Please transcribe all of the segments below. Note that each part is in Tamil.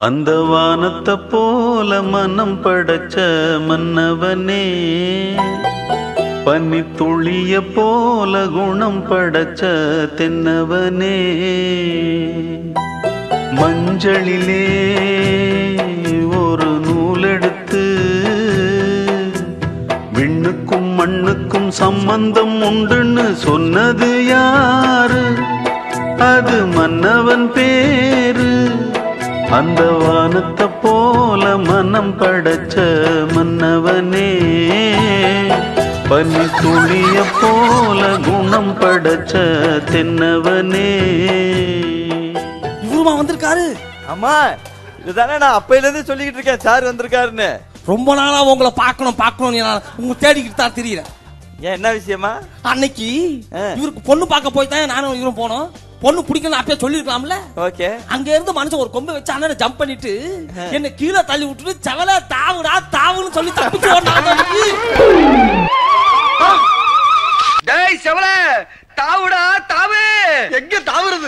அந்த வானத்தை போல மனம் படைச்ச மன்னவனே பனி துளிய போல குணம் படைச்ச தென்னவனே மஞ்சளிலே ஒரு நூலெடுத்து விண்ணுக்கும் மண்ணுக்கும் சம்பந்தம் உண்டுன்னு சொன்னது யாரு அது மன்னவன் பேரு அந்த வானத்தை போல மனம் படைச்ச மன்னவனே பனி துளிய போல குணம் படைச்ச தென்னவனே இவருமா வந்திருக்காரு அம்மா இதுதானே நான் அப்பையில இருந்து சொல்லிக்கிட்டு இருக்கேன் சார் வந்திருக்காருன்னு ரொம்ப நாளா உங்களை பார்க்கணும் பார்க்கணும் நான் உங்க தேடிக்கிட்டு தான் தெரியறேன் ஏன் என்ன விஷயமா அன்னைக்கு ஆ. இவருக்கு பொண்ணு பார்க்க போய் தான் நானும் இவரும் போனோம் பொண்ணு பிடிக்கணும் அப்பயே சொல்லிருக்கலாம்ல ஓகே அங்க இருந்து மனுஷன் ஒரு கொம்பை வச்சு அண்ணன் ஜம்ப் பண்ணிட்டு என்ன கீழே தள்ளி விட்டுட்டு செவல தாவுடா தாவுன்னு சொல்லி தப்பிச்சு ஓடுனாங்க அன்னைக்கு. டேய் செவல தாவுடா தாவு எங்க தாவுறது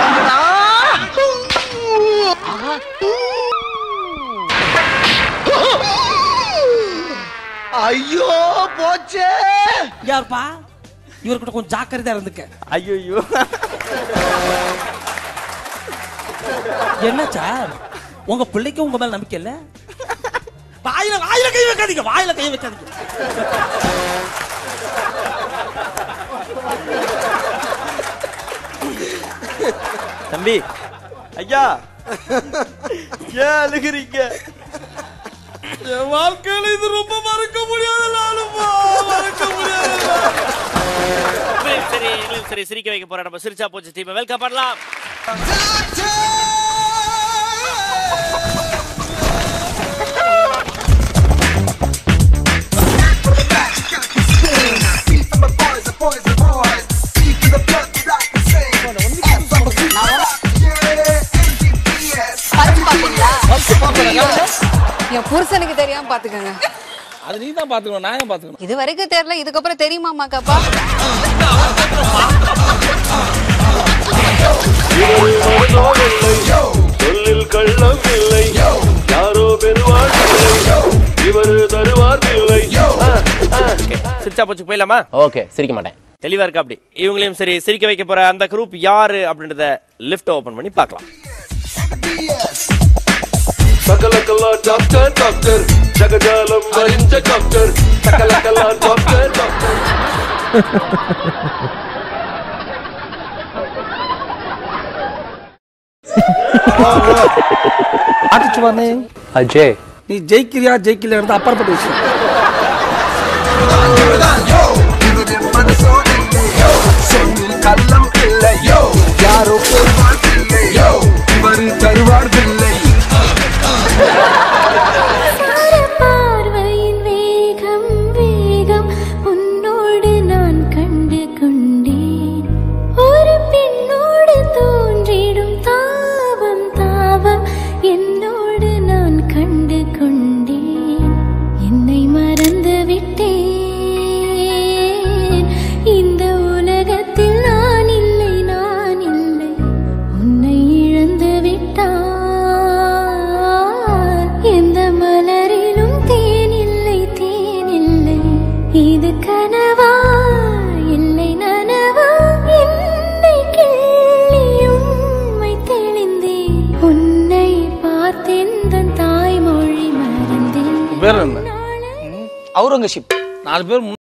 ஐயோ போச்சே யாருப்பா இவர்கிட்ட கொஞ்சம் ஜாக்கிரதையா இருந்துக்க ஐயோ என்ன சார் உங்க பிள்ளைக்கு உங்க மேல நம்பிக்கை இல்ல வாயில வாயில கை வைக்காதீங்க வாயில கை வைக்காதீங்க தம்பி ஐயா ஏன் அழுகிறீங்க என் வாழ்க்கையில இது ரொம்ப மறக்க முடியாத நாளுப்பா மறக்க முடியாத நாள். உங்களையும் சரி எங்களையும் சரி சிரிக்க வைக்க போற நம்ம சிரிச்சா போச்சு டீம் வெல்கம் பண்ணலாம் படம் பாப்பீங்களா என் புருஷனுக்கு தெரியாம பாத்துக்கோங்க அது நீ தான் பாத்துக்கணும் நான் ஏன் பாத்துக்கணும் இது வரைக்கும் தெரியல இதுக்கப்புறம் தெரியுமாமாக்காப்பா சொல்லில் கள்ளம் இல்லை யாரோ பெறுவார் இல்லை இவர் தருவார் இல்லை சிரிச்சா போச்சு போயிடலாமா ஓகே சிரிக்க மாட்டேன் தெளிவா இருக்கா அப்படி இவங்களையும் சரி சிரிக்க வைக்க போற அந்த குரூப் யாரு அப்படின்றத லிஃப்ட் ஓபன் பண்ணி பார்க்கலாம் சகலகலா டாக்டர் டாக்டர் ஜகஜாலம் அறிஞ்ச டாக்டர் சகலகலா டாக்டர் டாக்டர் ஆட்டுச்சுவானே அஜய் நீ ஜெயிக்கிறியா ஜெயிக்கல இருந்து அப்பாற்பட்ட விஷயம் பார்வையின் வேகம் வேகம் உன்னோடு நான் கண்டு கொண்டேன் ஒரு பெண்ணோடு தோன்றிடும் தாவம் தாவம் என்னோடு நான் கண்டு கொண்டேன் என்னை மறந்து விட்டேன் இந்த உலகத்தில் நான் இல்லை நான் இல்லை உன்னை இழந்து விட்டான் எந்த மலரிலும் தேன் இல்லை தேன் இல்லை இது கனவா இல்லை நனவா என்னை கிள்ளி உண்மை தெளிந்தேன் உன்னை பார்த்தெந்த தாய்மொழி மறந்தேன் பேர் என்ன அவுரங்கசீப் நாலு பேர் முன்ன-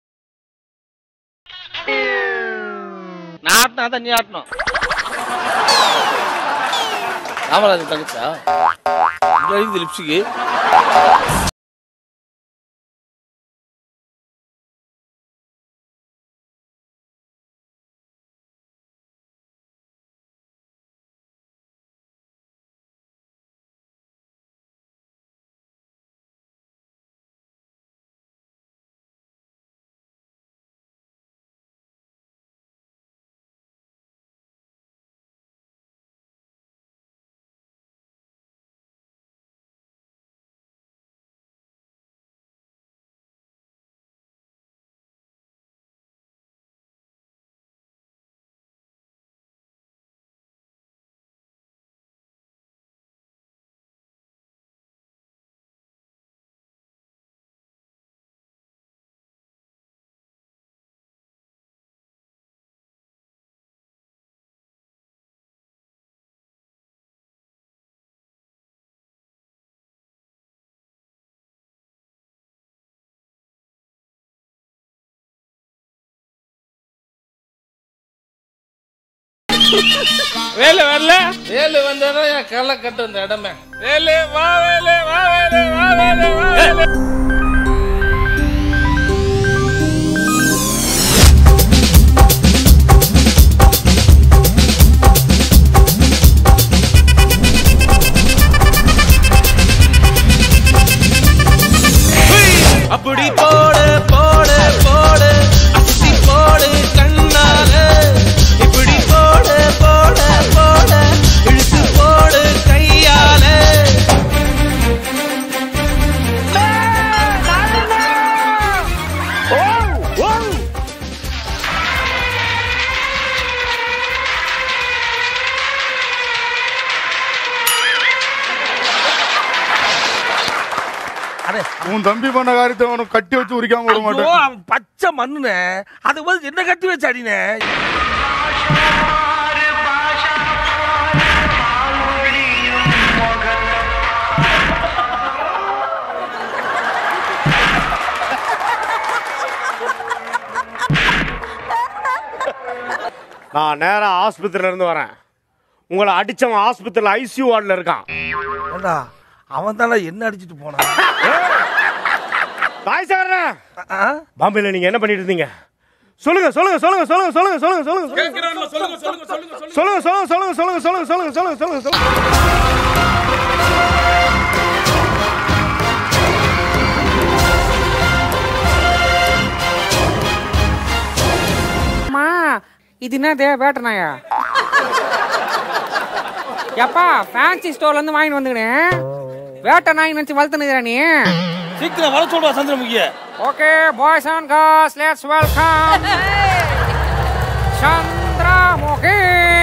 நான் ஆட்டினா தான் நீ ஆட்டணும் காமராஜர் தங்கச்சா இது லிப்ஸுக்கு வேலை வரல வேலை வந்தாதான் என் களை கட்டு அந்த இடமே வேலை வா வேலை வா வேலை வா வேலை வா வேலை அப்படி போடு போடு போடு அசி போடு கண்ணால இப்படி போடு போடு போடு இழுத்து போடு கையால உன் தம்பி பண்ண காரியத்தை உனக்கு கட்டி வச்சு உரிக்காம விட ஐயோ, மாட்டேன் அவன் பச்சை மண்ணுனே அது வந்து என்ன கட்டி வச்சு அடினே நான் நேரா ஆஸ்பத்திரியில இருந்து வரேன் உங்களை அடிச்சவன் ஆஸ்பத்திரியில ஐசியூ வார்டில் இருக்கான் ஏண்டா அவன் தானே என்ன அடிச்சிட்டு போனான் தாய் சார் பாம்பேல நீங்க என்ன பண்ணிட்டு இருந்தீங்க சொல்லுங்க சொல்லுங்க சொல்லுங்க சொல்லுங்க சொல்லுங்க சொல்லுங்க சொல்லுங்க சொல்லுங்க சொல்லுங்க சொல்லுங்க சொல்லுங்க சொல்லுங்க சொல்லுங்க சொல்லுங்க சொல்லுங்க சொல்லுங்க அம்மா இது என்னது வேட்டை நாயா எப்பா ஃபேன்சி ஸ்டோர்ல இருந்து வாங்கிட்டு வந்துக்கினேன் வேட்டை நாய் நினைச்சு வளர்த்துனுக்குற நீ சீக்கிரம் வர சொல்றா சந்திரமுகிய okay boys and girls let's welcome Chandramukhi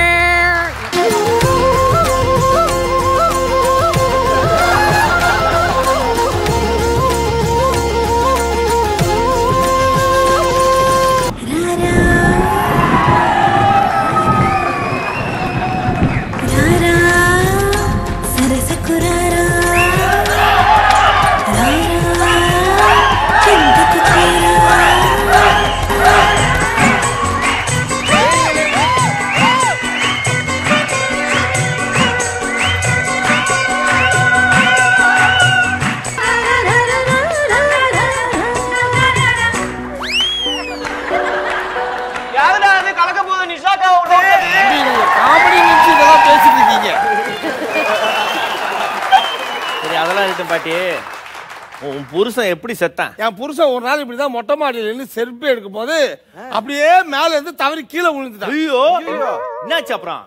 comedy நினைச்சு இதெல்லாம் பேசிட்டு இருக்கீங்க சரி அதெல்லாம் இருக்கட்டும் பாட்டி உன் புருஷன் எப்படி செத்தான் என் புருஷன் ஒரு நாள் இப்படிதான் மொட்டை மாடியில இருந்து செருப்பு எடுக்கும் போது அப்படியே மேல இருந்து தவறி கீழே விழுந்துட்டான் ஐயோ என்னாச்சு அப்புறம்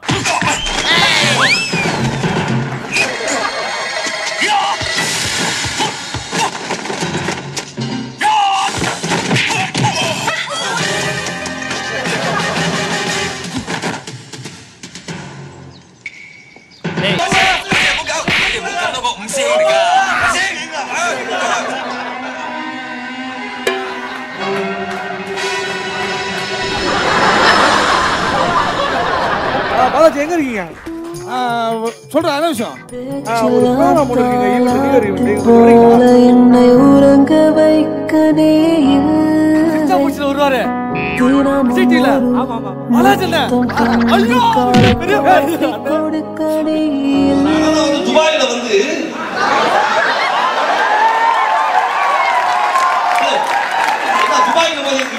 பாலாஜி எங்க இருக்கீங்க சொல்றேன் என்ன விஷயம் ஆ, ஒரு program ஒண்ணு இருக்குங்க. Evening new year evening. கொஞ்சம் வரீங்களா? என்னை உறங்க வைக்கதே சித்தா முடிச்சுட்டு வருவாரு சிட்டில பாலாஜி இல்ல ஐயோ பெரிய கொடுக்கதே இல்லை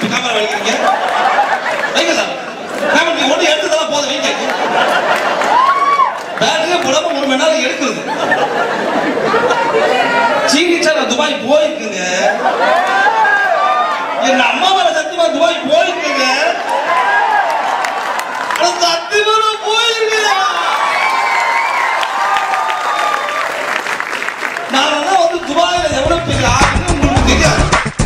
கேமரா வைக்கிறீங்க வைங்க சார் கேமரா நீங்க ஒண்ணு எடுத்ததெல்லாம் போதும் வைங்க பேட்டரியே போடாம ஒரு மணி நேரம் எடுக்குது சீனிச்சா நான் துபாய் போயிருக்குங்க என் அம்மா மேல சத்தியமா துபாய் போயிருக்குங்க ஆனா சத்தியமா நான் போயிருக்கேன் நான் வந்து துபாயில எவ்வளவு பெரிய ஆளுன்னு உங்களுக்கு தெரியாது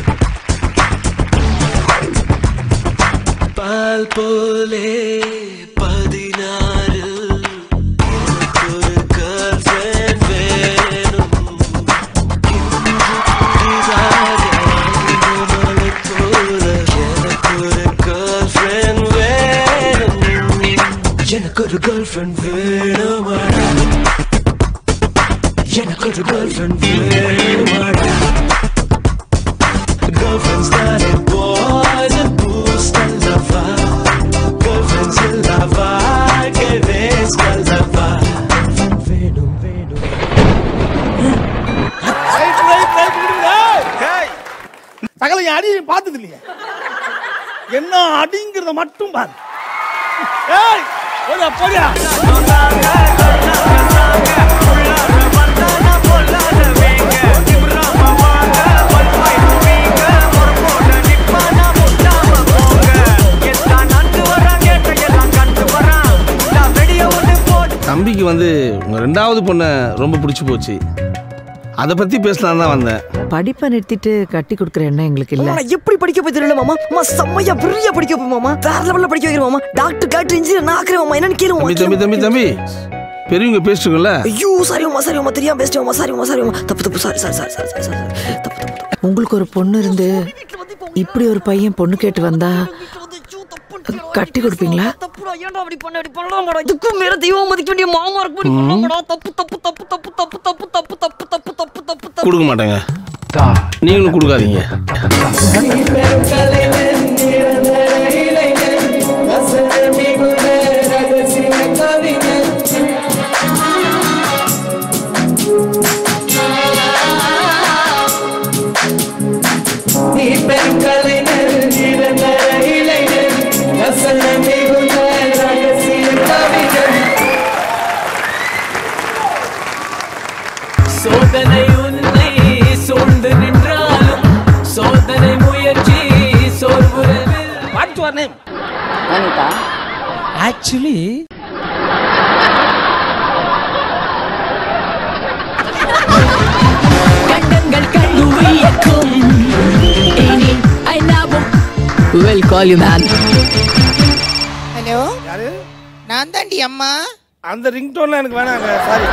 பால் போலே பதினாறு ஒரு girlfriend வேணும். இன்று புதிதாக இந்த மலை போல எனக்கு ஒரு girlfriend வேணும். எனக்கு ஒரு girlfriend வேணுமாடா எனக்கு ஒரு girlfriend வேணுமாடா Girlfriends that are boys and booze கல்லவா Girlfriends இல்லவா கேவேஸ் கல்லவா வேணும் வேணும் சகல என் அடி பார்த்தது இல்லையே என்ன அடிங்கிறத மட்டும் பாரு ஏய் போடா போடா தம்பிக்கு வந்து உங்க ரெண்டாவது பொண்ணை ரொம்ப பிடிச்சி போச்சு அதை பத்தி பேசலாம் தான் வந்தேன் படிப்பை நிறுத்திட்டு கட்டி கொடுக்குற எண்ணம் எங்களுக்கு இல்ல நான் எப்படி படிக்க போய் தெரியல மாமா அம்மா செம்மையா பெரிய படிக்க போய் மாமா வேற லெவல்ல படிக்க வைக்கிறேன் மாமா டாக்டர் டாக்டர் இன்ஜினியர் நான் ஆக்குறேன் மாமா என்னன்னு கேளு தம்பி தம்பி தம்பி தம்பி பெரியவங்க பேசிட்டுங்கல்ல ஐயோ சாரி மாமா சாரி மாமா தெரியாம பேசிட்டேன் மாமா சாரி மாமா சாரி மாமா தப்பு தப்பு sorry sorry sorry sorry sorry sorry உங்களுக்கு ஒரு பொண்ணு இருந்து இப்படி ஒரு பையன் பொண்ணு கேட்டு வந்தா கட்டி கொடுப்பீங்களா தப்புடா ஏன்டா அப்படி பண்ண அப்படி பண்ணலாமாடா இதுக்கும் மேல தெய்வம் மதிக்க வேண்டிய மாமா இருக்கு இப்படி பண்ணலாமாடா தப்பு தப்பு தப்பு தப்பு தப்பு தப்பு தப்பு தப்பு தப்பு தப்பு தப்பு தப்பு கொடுக்க மாட்டேங்க நீங்களும் கொடுக்காதீங்க நீ பெரும் கலைஞர் நிரந்தர இளைஞர் வசன மிகுந்த ரகசிய கவிஞர் சோதனை உன்னை சூழ்ந்து நின்றாலும் சோதனை முயற்சி சோர்வுறவில் வாட்ஸ் யுவர் நேம் ஆக்சுவலி கண்டங்கள் கண்டு வியக்கும் இனி ஐநாவும் will call you man hello யாரு நான் தாண்டி அம்மா அந்த ரிங்டோன்லாம் எனக்கு வேணாங்க சாரி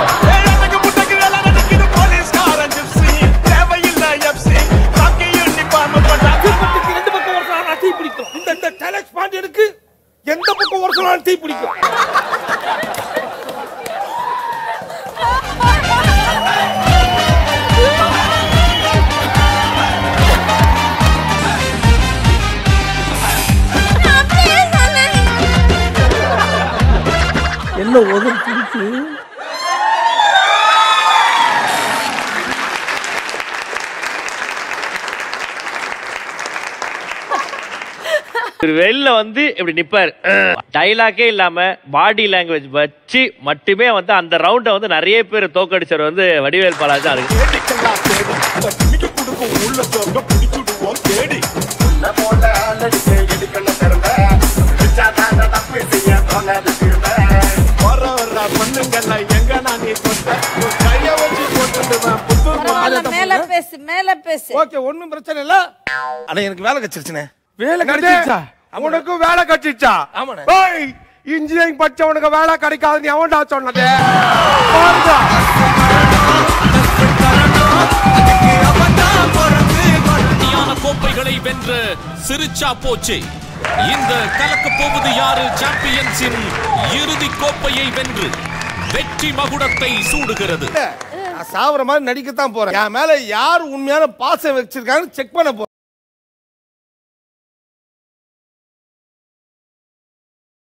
ரெண்டு பக்கம் ஒருத்தர் தீ பிடிக்கும் இந்த இந்த டேலக்ஸ் பாண்டியனுக்கு எந்த பக்கம் ஒருத்தர் தீ பிடிக்கும் என்ன உதவி பிடிச்சு இவர் வெளில வந்து இப்படி நிப்பாரு டைலாக்கே இல்லாம பாடி லாங்குவேஜ் வச்சு மட்டுமே வந்து அந்த ரவுண்டை வந்து நிறைய பேர் தோக்கடிச்சவர் வந்து வடிவேல் பாலாஜி தான் இருக்கு மேல பேசு மேல பேசு ஓகே ஒண்ணும் பிரச்சனை இல்ல அட எனக்கு வேலை கிடைச்சிருச்சுனே வேலை கிடைச்சிச்சா உனக்கும் வேலை கிடைச்சிச்சா ஆமாண்ணே. ஏய் இன்ஜினியரிங் படிச்சவனுக்கு வேலை கிடைக்காதுன்னு எவன்டா சொன்னது பாருங்க. போட்டியான கோப்பைகளை வென்ற சிரிச்சா போச்சே இந்த கலக்க போவது யாரு சாம்பியன்ஸின் இறுதி கோப்பையை வென்று வெற்றி மகுடத்தை சூடுகிறது நான் சாவற மாதிரி நடிக்கத்தான் போறேன் என் மேல யார் உண்மையான பாசம் வச்சிருக்காங்கன்னு செக் பண்ண போறேன்